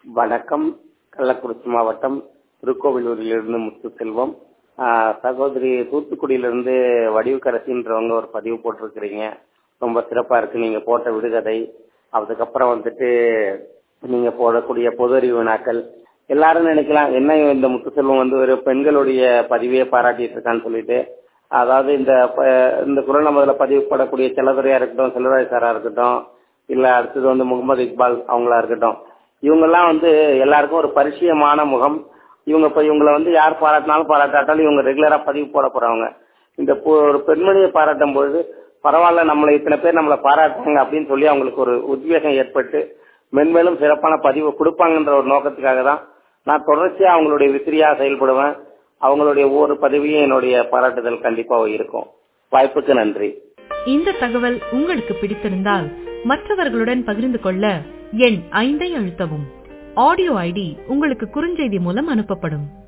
வணக்கம் கள்ளக்குறிச்சி மாவட்டம் திருக்கோவிலூரிலிருந்து முத்துசெல்வம் ஆஹ் சகோதரி தூத்துக்குடியிலிருந்து வடிவுக்கரசின்றவங்க ஒரு பதிவு போட்டிருக்கிறீங்க ரொம்ப சிறப்பா இருக்கு நீங்க போட்ட விடுகதை அதுக்கப்புறம் வந்துட்டு நீங்க போடக்கூடிய பொது அறிவு வினாக்கள் எல்லாரும் நினைக்கலாம் என்ன இந்த முத்துசெல்வம் வந்து ஒரு பெண்களுடைய பதிவையே பாராட்டிட்டு இருக்கான்னு சொல்லிட்டு அதாவது இந்த ப- இந்த குரல் நமதுல பதிவு போடக்கூடிய செல்லதுரையா இருக்கட்டும் செல்வராஜ் சாரா இருக்கட்டும் இல்ல அடுத்தது வந்து முகமது இக்பால் அவங்களா இருக்கட்டும் இவங்கெல்லாம் வந்து எல்லாருக்கும் ஒரு பரிச்சயமான முகம் இவங்க இப்ப இவங்களை வந்து யார் பாராட்டினாலும் பாராட்டாட்டாலும் இவங்க ரெகுலரா பதிவு போட போறவங்க இந்த பொ- ஒரு பெண்மணியை பாராட்டும் பொழுது பரவாயில்ல நம்மளை இத்தனை பேர் நம்மளை பாராட்டுறாங்க அப்படின்னு சொல்லி அவங்களுக்கு ஒரு உத்வேகம் ஏற்பட்டு மென்மேலும் சிறப்பான பதிவு கொடுப்பாங்கன்ற ஒரு நோக்கத்துக்காக தான் நான் தொடர்ச்சியா அவங்களுடைய விசிறியா செயல்படுவேன் அவங்களுடைய ஒவ்வொரு பதிவையும் என்னுடைய பாராட்டுதல் கண்டிப்பா இருக்கும் வாய்ப்புக்கு நன்றி இந்த தகவல் உங்களுக்கு பிடித்திருந்தால் மற்றவர்களுடன் பகிர்ந்து கொள்ள எண் ஐந்தை அழுத்தவும் ஆடியோ ஐடி உங்களுக்கு குறுஞ்செய்தி மூலம் அனுப்பப்படும்